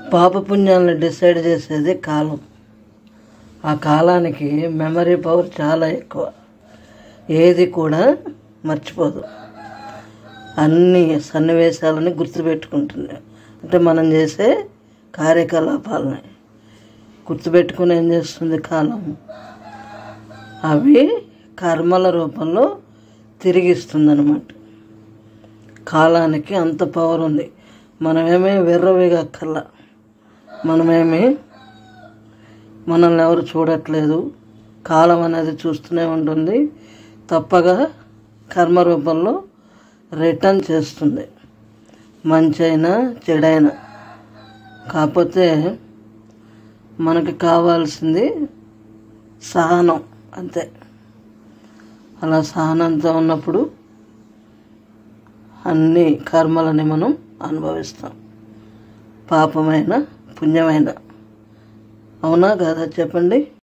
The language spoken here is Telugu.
పాపపుణ్యాలను డిసైడ్ చేసేది కాలం ఆ కాలానికి మెమరీ పవర్ చాలా ఎక్కువ ఏది కూడా మర్చిపోదు అన్ని సన్నివేశాలని గుర్తుపెట్టుకుంటుంది అంటే మనం చేసే కార్యకలాపాలని గుర్తుపెట్టుకుని ఏం చేస్తుంది కాలం అవి కర్మల రూపంలో తిరిగిస్తుంది కాలానికి అంత పవర్ ఉంది మనమేమీ వెర్రవేగక్కర్లా మనమేమి మనల్ని ఎవరు చూడట్లేదు కాలం అనేది చూస్తూనే ఉంటుంది తప్పగా కర్మ రూపంలో రిటర్న్ చేస్తుంది మంచి అయినా చెడైనా కాకపోతే మనకి కావాల్సింది సహనం అంతే అలా సహనంతో ఉన్నప్పుడు అన్ని కర్మలని మనం అనుభవిస్తాం పాపమైన పుణ్యమైన అవునా కాదా చెప్పండి